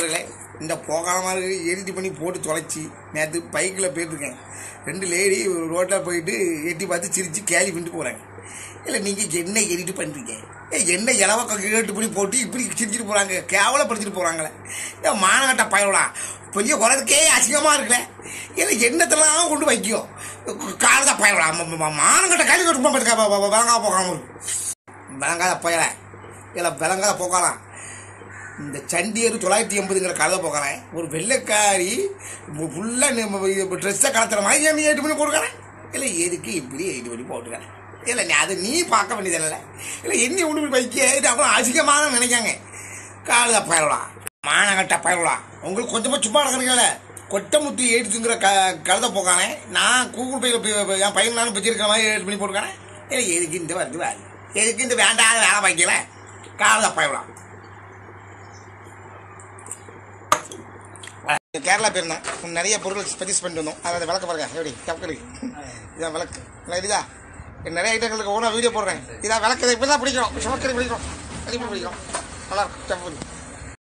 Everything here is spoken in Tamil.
நண்பர்களே இந்த போகாமல் எடிட் பண்ணி போட்டு தொலைச்சி நேற்று பைக்கில் போயிட்டுருக்கேன் ரெண்டு லேடி ரோட்டில் போயிட்டு எட்டி பார்த்து சிரித்து கேலி பண்ணிட்டு போகிறாங்க இல்லை நீங்கள் என்ன எடிட் பண்ணுறீங்க ஏ என்ன இலவ கேட்டு பண்ணி போட்டு இப்படி சிரிச்சிட்டு போகிறாங்க கேவலப்படுத்திட்டு போகிறாங்களே ஏன் மானகட்ட பயலா பெரிய குறதுக்கே அசிங்கமாக இருக்குல்ல இல்லை எண்ணத்தெல்லாம் கொண்டு வைக்கும் காலதா பயலா மானங்கட்ட கையில் கட்டு பார்த்துக்க விளங்காத போகாமல் விளங்காத பயல இல்லை விளங்காத போக்கலாம் இந்த சண்டியர் தொள்ளாயிரத்தி எண்பதுங்கிற கதை போகிறேன் ஒரு வெள்ளைக்காரி ஃபுல்லாக ட்ரெஸ்ஸை கலத்துற மாதிரி ஏன் நீ எட்டு பண்ணி போட்டுக்கிறேன் இல்லை எதுக்கு இப்படி எட்டு பண்ணி போட்டுக்கிறேன் இல்லை நீ அதை நீ பார்க்க வேண்டியதில்லை இல்லை என்ன ஒன்று போய் வைக்க இது அப்புறம் அதிகமாக நினைக்காங்க காலுதா பயலா மானகட்ட பயலா உங்களுக்கு கொஞ்சமாக சும்மா நடக்கிறீங்கள கொட்டமுத்து ஏடுத்துங்கிற க கழுத போக்கானே நான் கூகுள் பேயில் என் பையன் நானும் வச்சிருக்கிற மாதிரி ஏடு பண்ணி போட்டுக்கிறேன் இல்லை எதுக்கு இந்த வந்து வேலை எதுக்கு இந்த வேண்டாத வேலை வைக்கல காலுதா பயலாம் கேரளா போயிருந்தேன் நிறைய பொருள் பர்ச்சேஸ் பண்ணிட்டு வந்தோம் அதை விளக்க பாருங்க எப்படி கப்பல் இதான் விளக்கு நல்லா இதா நிறைய ஐட்டங்களுக்கு ஒவ்வொன்றா வீடியோ போடுறேன் இதான் விளக்கு இப்படி தான் பிடிக்கிறோம் சுமக்கறி பிடிக்கிறோம் கண்டிப்பாக பிடிக்கிறோம் நல்லா இருக்கும் கப்பல்